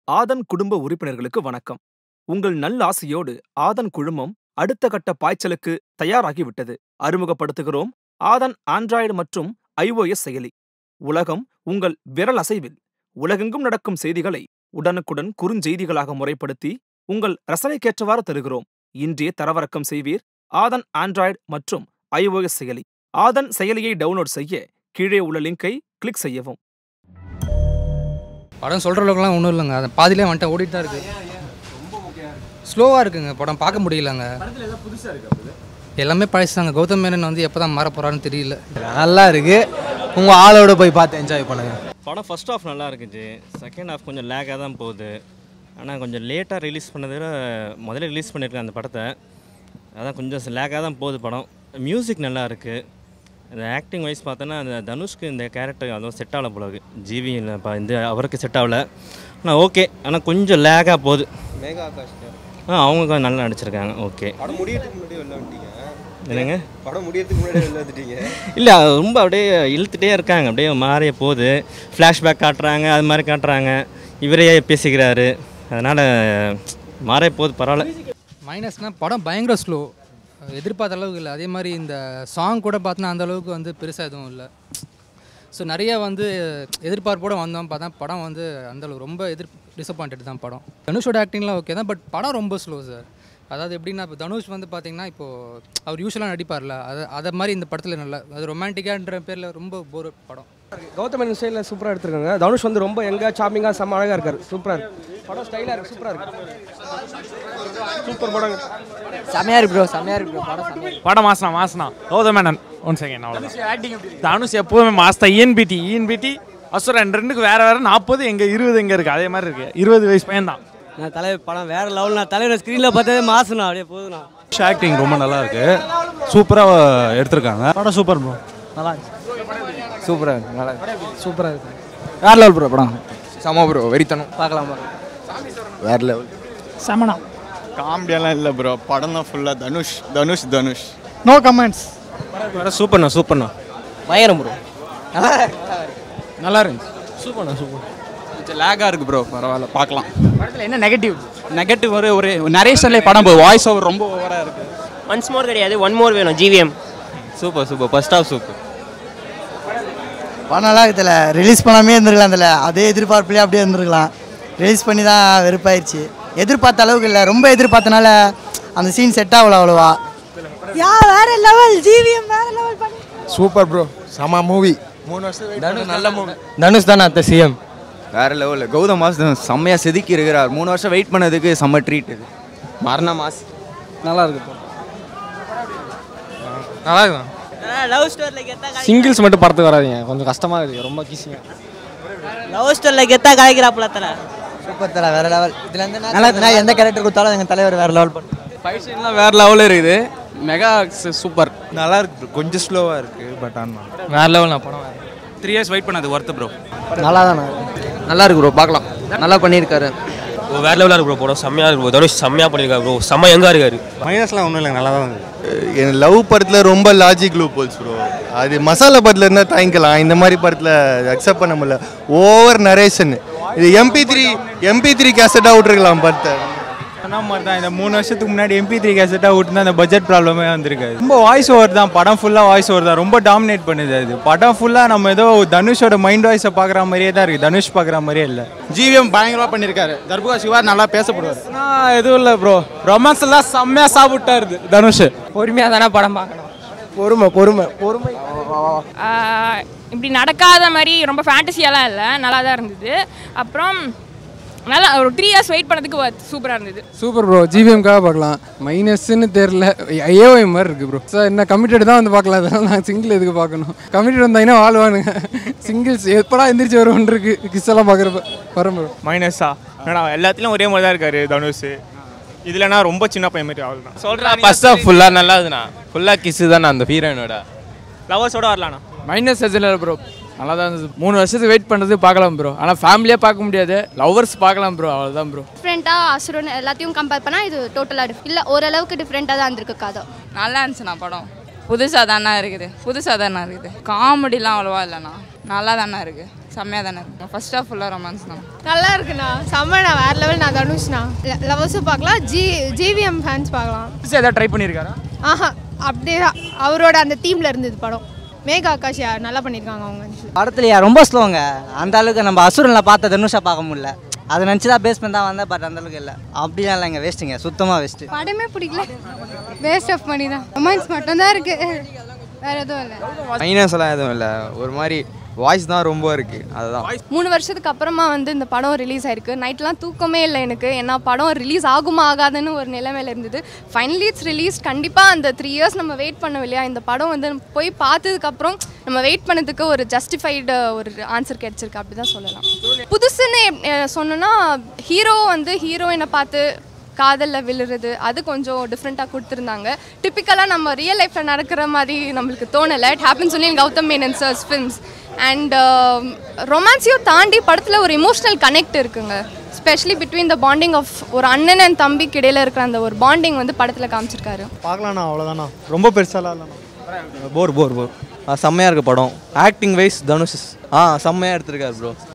ஆதன் குடும்ப உறுப்பினர்களுக்கு வணக்கம் உங்கள் நல்லாசியோடு ஆதன் குழுமம் அடுத்த கட்ட பாய்ச்சலுக்கு தயாராகிவிட்டது அறிமுகப்படுத்துகிறோம் ஆதன் ஆண்ட்ராய்டு மற்றும் iOS செயலி உலகம் உங்கள் விரல் அசைவில் உலகெங்கும் நடக்கும் செய்திகளை உடனுக்குடன் குறுஞ்செய்திகளாக முறைப்படுத்தி உங்கள் ரசனைக்கேற்றவாறு தருகிறோம் இன்றே தரவிறக்கம் செய்வீர் ஆதன் ஆண்ட்ராய்டு மற்றும் iOS செயலி ஆதன் செயலியை டவுன்லோட் செய்ய கீழே உள்ள லிங்கை கிளிக் செய்யவும் படம் சொல்கிற அளவுக்குலாம் ஒன்றும் இல்லைங்க அது பாதியிலே வந்துட்டு ஓடிட்டு தான் இருக்குது ஸ்லோவாக இருக்குங்க படம் பார்க்க முடியலங்க எல்லாமே பழசுதாங்க கௌதம் மேனன் வந்து எப்போ தான் மாற போகிறான்னு தெரியல நல்லா இருக்கு உங்க ஆளோட போய் பார்த்து என்ஜாய் பண்ணுங்க படம் ஃபர்ஸ்ட் ஹாஃப் நல்லா இருந்துச்சு செகண்ட் ஹாஃப் கொஞ்சம் லேக்காக தான் போகுது ஆனால் கொஞ்சம் லேட்டாக ரிலீஸ் பண்ணதை விட முதல்ல ரிலீஸ் பண்ணியிருக்கேன் அந்த படத்தை அதான் கொஞ்சம் லேக்காக தான் போகுது படம் மியூசிக் நல்லா இருக்குது அந்த ஆக்டிங் வைஸ் பார்த்தோன்னா அந்த தனுஷ்க்கு இந்த கேரக்டர் அதுவும் செட் ஆகல போல இருக்கு ஜிவி இப்போ இந்த அவருக்கு செட் ஆகல ஆனால் ஓகே ஆனால் கொஞ்சம் லேக்காக போகுது மேகா ஆகாஷ் ஆ அவங்க நல்லா நடிச்சிருக்காங்க ஓகே படம் முடியறதுக்கு முன்னாடி வெளில வந்துட்டீங்க என்னங்க படம் முடியறதுக்கு முன்னாடி வெளில வந்துட்டீங்க இல்லை ரொம்ப அப்படியே இழுத்துட்டே இருக்காங்க அப்படியே மாறிய போகுது ஃப்ளாஷ்பேக் காட்டுறாங்க அது மாதிரி காட்டுறாங்க இவரே பேசிக்கிறாரு அதனால் மாறிய போகுது பரவாயில்ல மைனஸ்னால் படம் பயங்கர ஸ்லோ எதிர்பார்த்த அளவுக்கு இல்லை அதே மாதிரி இந்த சாங் கூட பார்த்தோன்னா அந்த அளவுக்கு வந்து பெருசாக எதுவும் இல்லை ஸோ நிறைய வந்து எதிர்பார்ப்போட வந்தோம் பார்த்தா படம் வந்து அந்த அளவுக்கு ரொம்ப எதிர் டிசப்பாயிண்டட் தான் படம் தனுஷோட ஆக்டிங்லாம் ஓகே தான் பட் படம் ரொம்ப ஸ்லோ சார் அதாவது எப்படின்னா இப்போ தனுஷ் வந்து பார்த்தீங்கன்னா இப்போது அவர் யூஸ்வலாக நடிப்பார்ல அதை அதை மாதிரி இந்த படத்தில் நல்லா அது ரொமான்டிக்கான்ற பேரில் ரொம்ப போர் படம் கௌதமன் ஸ்டைலில் சூப்பராக எடுத்திருக்காங்க தனுஷ் வந்து ரொம்ப எங்கே சாமிங்காக செம்ம அழகாக இருக்கார் சூப்பராக இருக்கு படம் ஸ்டைலாக இருக்கு சூப்பராக இருக்கு சூப்பர் படம் செமையா இருக்கு ப்ரோ செமையா இருக்கு ப்ரோ படம் செமையா இருக்கு படம் மாசனா மாசனா கௌதமேனன் ஒன் செகண்ட் அவ்வளோதான் தனுஷ் எப்போதுமே மாஸ் தான் இஎன்பிடி இஎன்பிடி அசுரன் ரெண்டுக்கு வேற வேற நாற்பது எங்க இருபது எங்க இருக்கு அதே மாதிரி இருக்கு இருபது வயசு பையன் தான் நான் தலைவர் படம் வேற லெவல் நான் தலைவர் ஸ்க்ரீனில் பார்த்ததே மாசுண்ணா அப்படியே போதுண்ணா ஆக்டிங் ரொம்ப நல்லா இருக்கு சூப்பராக எடுத்திருக்காங்க படம் சூப்பர் ப்ரோ நல்லா சூப்பரா இருக்கு நல்லா சூப்பராக இருக்கு வேற லெவல் ப்ரோ படம் சம ப்ரோ வெறித்தனம் பார்க்கலாம் வேற லெவல் செமனா காமெடியெல்லாம் இல்லை ப்ரோ படம் தான் ஃபுல்லாக தனுஷ் தனுஷ் தனுஷ் நோ கமெண்ட்ஸ் சூப்பர்ண்ணா சூப்பர்ண்ணா பயங்கரம் ப்ரோ நல்லா இருந்துச்சு சூப்பர்ண்ணா சூப்பர் கொஞ்சம் லேக்காக இருக்கு ப்ரோ பரவாயில்ல பார்க்கலாம் படத்தில் என்ன நெகட்டிவ் நெகட்டிவ் ஒரு ஒரு நரேஷன்லேயே படம் போய் வாய்ஸ் ஓவர் ரொம்ப ஓவராக இருக்கு ஒன்ஸ் மோர் கிடையாது ஒன் மோர் வேணும் GVM super super first half super படம் நல்லா இருக்குதுல ரிலீஸ் பண்ணாமே இருந்திருக்கலாம் அதில் அதே எதிர்பார்ப்புலேயே அப்படியே இருந்திருக்கலாம் ரிலீஸ் பண்ணி தான் வெறுப்பாயிருச்சு எதிர்பார்த்த அளவுக்கு இல்லை ரொம்ப எதிர்பார்த்தனால அந்த சீன் செட் ஆகல அவ்வளோவா யா வேற லெவல் ஜிவிஎம் வேற லெவல் பண்ணி சூப்பர் ப்ரோ சம மூவி மூணு வருஷம் தனுஷ் நல்ல மூவி தனுஷ் தானே அத்த சிஎம் வேற லெவலில் கௌதம் மாஸ் செம்மையாக செதுக்கி இருக்கிறார் மூணு வருஷம் வெயிட் பண்ணதுக்கு செம்ம ட்ரீட் இது மரண மாஸ் நல்லா இருக்கு நல்லா இருக்கும் லவ் ஸ்டோரியில் கெத்தா சிங்கிள்ஸ் மட்டும் படத்துக்கு வராதீங்க கொஞ்சம் கஷ்டமாக இருக்குது ரொம்ப கீசிங்க லவ் ஸ்டோரியில் கெத்தா கலைக்கிறாப்புல தலை சூப்பர் தலை வேற லெவல் இதில் இருந்து நல்லா இருக்குண்ணா எந்த கேரக்டர் கொடுத்தாலும் எங்கள் தலைவர் வேற லெவல் பண்ணு ஃபைவ் சீன்லாம் வேற லெவலில் இருக்குது மெகா சூப்பர் நல்லா இருக்கு கொஞ்சம் ஸ்லோவாக இருக்கு பட் ஆனால் வேற லெவல் நான் படம் த்ரீ இயர்ஸ் வெயிட் பண்ணது ஒர்த்து ப்ரோ நல்லா தானே நல்லா இருக்கு ப்ரோ பார்க்கலாம் நல்லா பண்ணியிருக்காரு வேற லெவலாக இருக்கு ப்ரோ படம் செம்மையா இருக்கு தனுஷ் செம்மையா பண்ணியிருக்காரு ப்ரோ செம்ம எங்கா இருக்காரு மைனஸ்லாம் ஒன்றும் இல்லை நல்லா தான் இருக்கு என் லவ் படத்தில் ரொம்ப லாஜிக் லூப் போல்ஸ் ப்ரோ அது மசாலா படத்தில் இருந்தால் தாங்கிக்கலாம் இந்த மாதிரி படத்தில் அக்செப்ட் பண்ண முடியல ஓவர் நரேஷன் இது எம்பி த்ரீ எம்பி த்ரீ கேசட்டாக விட்ருக்கலாம் படத்தை சொன்ன மாதிரி தான் இந்த மூணு வருஷத்துக்கு முன்னாடி எம்பி த்ரீ கேசட்டாக விட்டுனா அந்த பட்ஜெட் ப்ராப்ளமே வந்திருக்காது ரொம்ப வாய்ஸ் ஓவர் தான் படம் ஃபுல்லாக வாய்ஸ் ஓவர் தான் ரொம்ப டாமினேட் பண்ணுது அது படம் ஃபுல்லாக நம்ம ஏதோ தனுஷோட மைண்ட் வாய்ஸை பார்க்குற மாதிரியே தான் இருக்குது தனுஷ் பார்க்குற மாதிரியே இல்லை ஜிவிஎம் பயங்கரமாக பண்ணியிருக்காரு தர்புகா சிவா நல்லா பேசப்படுவார் எதுவும் இல்லை ப்ரோ ரொமான்ஸ் எல்லாம் செம்மையாக சாப்பிட்டாரு தனுஷ் பொறுமையாக தானே படம் பார்க்கணும் பொறுமை பொறுமை பொறுமை இப்படி நடக்காத மாதிரி ரொம்ப ஃபேண்டசியெல்லாம் இல்லை நல்லா தான் இருந்தது அப்புறம் நல்லா ஒரு த்ரீ இயர்ஸ் வெயிட் பண்ணதுக்கு சூப்பராக இருந்தது சூப்பர் ப்ரோ ஜிவிஎம்காக பார்க்கலாம் மைனஸ்ன்னு தெரில ஐயோஐ மாதிரி இருக்குது ப்ரோ சார் என்ன கமிட்டட் தான் வந்து பார்க்கலாம் அதனால நான் சிங்கிள் எதுக்கு பார்க்கணும் கமிட்டட் வந்தாங்கன்னா வாழ்வானுங்க சிங்கிள்ஸ் எப்படா எந்திரிச்சு வருவோன்னு இருக்கு கிஸ் எல்லாம் பார்க்குறப்ப வரேன் ப்ரோ மைனஸா என்னடா எல்லாத்துலேயும் ஒரே மாதிரி தான் இருக்காரு தனுஷ் இதுலனா ரொம்ப சின்ன பையன் மாதிரி ஆகுது தான் சொல்கிறேன் ஃபர்ஸ்ட் ஆஃப் ஃபுல்லாக நல்லா இருக்குண்ணா ஃபுல்லாக கிஸ்ஸு தானே அந்த ஹீரோயினோட லவர்ஸோட வரலாண்ணா மைனஸ் இல்லை ப்ரோ நல்லா தான் இருந்தது மூணு வருஷத்துக்கு வெயிட் பண்ணுறது பார்க்கலாம் ப்ரோ ஆனால் ஃபேமிலியாக பார்க்க முடியாது லவ்வர்ஸ் பார்க்கலாம் ப்ரோ அவ்வளோதான் ப்ரோ டிஃப்ரெண்ட்டாக அசுரன் எல்லாத்தையும் கம்பேர் பண்ணால் இது டோட்டலாக இல்லை ஓரளவுக்கு டிஃப்ரெண்ட்டாக தான் இருந்திருக்கு கதை நல்லா இருந்துச்சுண்ணா படம் புதுசாக தானே இருக்குது புதுசாக தானே இருக்குது காமெடிலாம் அவ்வளோவா இல்லைண்ணா நல்லா தானே இருக்குது செம்மையாக தானே இருக்கும் ஃபர்ஸ்ட் ஆஃப் ஃபுல்லாக ரொமான்ஸ் தான் நல்லா இருக்குண்ணா செம்மண்ணா வேற லெவல் நான் தனுஷ்ண்ணா லவர்ஸும் பார்க்கலாம் ஜி ஜிவிஎம் ஃபேன்ஸ் பார்க்கலாம் ஏதாவது ட்ரை பண்ணியிருக்காரா ஆஹா அப்படியே தான். அவரோட அந்த தீமில் இருந்தது படம் மேகா ஆகாஷ் யா- நல்லா பண்ணியிருக்காங்க அவங்க படத்துலையா ரொம்ப ஸ்லோங்க அந்த அளவுக்கு நம்ம அசுரனில் பார்த்த தனுஷா பார்க்க முடியல அதை நினச்சி தான் பேஸ் பண்ணி தான் வந்தேன் பட் அந்த அளவுக்கு இல்லை அப்படிலாம் இல்லைங்க வேஸ்ட்டுங்க சுத்தமாக வேஸ்ட்டு படமே பிடிக்கல வேஸ்ட் ஆஃப் மணி தான் ரொமான்ஸ் மட்டும்தான் இருக்கு வேற எதுவும் இல்லை மைனஸ் எல்லாம் எதுவும் இல்லை ஒரு மாதிரி வாய்ஸ் தான் ரொம்ப இருக்கு அதுதான் மூணு வருஷத்துக்கு அப்புறமா வந்து இந்த படம் ரிலீஸ் ஆயிருக்கு நைட்லாம் தூக்கமே இல்லை எனக்கு ஏன்னா படம் ரிலீஸ் ஆகுமா ஆகாதுன்னு ஒரு நிலைமையில இருந்தது ஃபைனலி இட்ஸ் ரிலீஸ் கண்டிப்பாக அந்த த்ரீ இயர்ஸ் நம்ம வெயிட் பண்ணோம் இல்லையா இந்த படம் வந்து போய் பார்த்ததுக்கப்புறம் நம்ம வெயிட் பண்ணதுக்கு ஒரு ஜஸ்டிஃபைடு ஒரு ஆன்சர் கிடைச்சிருக்கு அப்படி தான் சொல்லலாம் புதுசுன்னு அஹ், சொன்னோன்னா ஹீரோ வந்து ஹீரோயினை பார்த்து காதலில் விழுறது அது கொஞ்சம் டிஃப்ரெண்ட்டாக கொடுத்துருந்தாங்க டிப்பிக்கலாக நம்ம ரியல் லைஃப்பில் நடக்கிற மாதிரி நம்மளுக்கு தோணலை இட் ஹேப்பன் சொல்லி கௌதம் மேனன் சர்ஸ் ஃபிலிம்ஸ் அண்ட் ரொமான்ஸையும் தாண்டி படத்தில் ஒரு இமோஷனல் கனெக்ட் இருக்குங்க specially between the bonding of ஒரு அண்ணன் அண்ட் தம்பிக்கு இடையில இருக்கிற அந்த ஒரு பாண்டிங் வந்து படத்தில் காமிச்சிருக்காரு பார்க்கலாண்ணா அவ்வளோதாண்ணா ரொம்ப பெருசாலாம் இல்லைண்ணா போர் போர் போர் செம்மையாக இருக்கு படம் ஆக்டிங் வைஸ் தனுஷ் ஆ செம்மையாக எடுத்திருக்காரு ப்ரோ